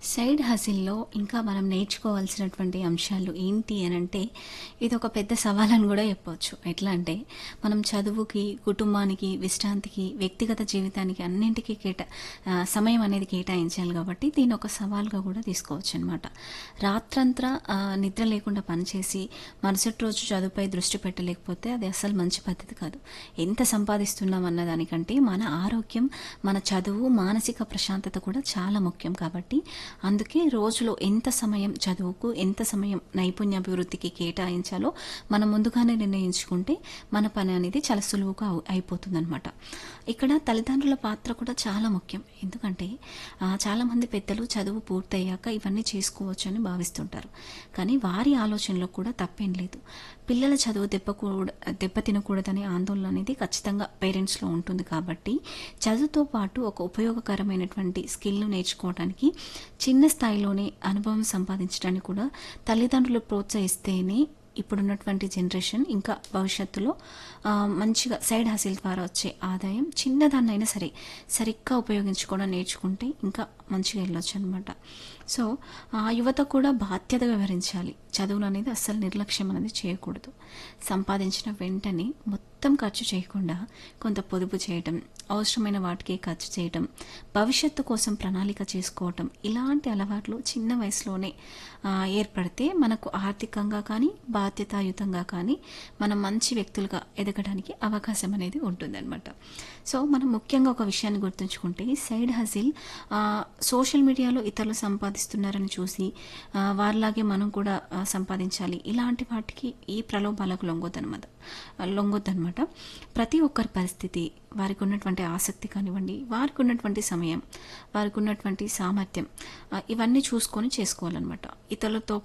Side హజిల్‌లో ఇంకా మనం నేర్చుకోవాల్సినటువంటి అంశాలు ఏంటి అనంటే, ఇదొక పెద్ద సవాలని గూడా చెప్పొచ్చు. ఎట్లా అంటే, మనం చదువుకి, కుటుంబానికి, విశ్రాంతికి, వ్యక్తిగత జీవితానికి అన్నింటికి కేటా ఆహ్, సమయం అనేది కేటాయించాలి గాబట్టి, దీన్నొక సవాల్‌గా గూడా తీసుకోవచ్చనమాట. రాత్రంతా ఆహ్, నిద్ర లేకుండా పనిచేసి, మరుసటి రోజు చదువుపై దృష్టి పెట్టలేకపోతే అది అస్సలు మంచి పద్ధతి కాదు. ఎంత సంపాదిస్తున్నాం అన్న దానికంటే, మన ఆరోగ్యం, మన చదువు, మానసిక ప్రశాంతత కూడా చాలా ముఖ్యం కాబట్టి, అందుకే రోజులో ఎంత సమయం చదువుకు, ఎంత సమయం నైపుణ్యాభివృద్ధికి కేటాయించాలో మనం ముందుగానే నిర్ణయించుకుంటే, మన పని అనేది చాలా సులువుగా అవు అయిపోతుందనమాట. ఇక్కడ తల్లిదండ్రుల పాత్ర కూడా చాలా ముఖ్యం. ఎందుకంటే, ఆహ్, చాలామంది పెద్దలు చదువు పూర్తయ్యాక ఇవన్నీ చేసుకోవచ్చని భావిస్తుంటారు. కానీ వారి ఆలోచనలో కూడా తప్పేం లేదు. పిల్లల చదువు దెబ్బకూడ దెబ్బతినకూడదనే ఆందోళన అనేది ఖచ్చితంగా పేరెంట్స్‌లో ఉంటుంది కాబట్టి, చదువుతో పాటు ఒక ఉపయోగకరమైనటువంటి స్కిల్‌ను నేర్చుకోవడానికి, చిన్న స్థాయిలోనే అనుభవం సంపాదించడానికి కూడా తల్లిదండ్రులు ప్రోత్సహిస్తేనే ఇప్పుడున్నటువంటి జనరేషన్ ఇంకా భవిష్యత్తులో ఆహ్, మంచిగా సైడ్ హసిల్ ద్వారా వచ్చే ఆదాయం చిన్నదాన్నైనా సరే, సరిగ్గా ఉపయోగించుకోవడం నేర్చుకుంటే ఇంకా మంచిగా ఎళ్ళొచ్చనమాట. సో, ఆ యువత కూడా బాధ్యతగా వ్యవహరించాలి. చదువుననేది అస్సలు నిర్లక్ష్యం అనేది చేయకూడదు. సంపాదించిన వెంటనే మొత్తం ఖర్చు చేయకుండా, కొంత పొదుపు చేయటం, అవసరమైన వాటికే ఖర్చు చేయటం, భవిష్యత్తు కోసం ప్రణాళిక చేసుకోవటం, ఇలాంటి అలవాట్లు చిన్న వయసులోనే ఆహ్, ఏర్పడితే మనకు ఆర్థికంగా కానీ, బాధ్యతాయుతంగా కానీ, మనం మంచి వ్యక్తులుగా ఎదగడానికి అవకాశం అనేది ఉంటుందనమాట. సో, మనం ముఖ్యంగా ఒక విషయాన్ని గుర్తుంచుకుంటే, సైడ్ హజిల్ ఆహ్, సోషల్ మీడియాలో ఇతరులు సంపాదిస్తున్నారని చూసి, ఆహ్, వారిలాగే మనం కూడా ఆహ్, సంపాదించాలి. ఇలాంటి వాటికి ఈ ప్రలోభాలకు లొంగొద్దనమాట లొంగొద్దనమాట. ప్రతి ఒక్కరి పరిస్థితి, వారికున్నటువంటి ఆసక్తి కానివ్వండి, వారికున్నటువంటి సమయం, వారికున్నటువంటి సామర్థ్యం ఆహ్, ఇవన్నీ చూసుకొని చేసుకోవాలనమాట. ఇతరులతో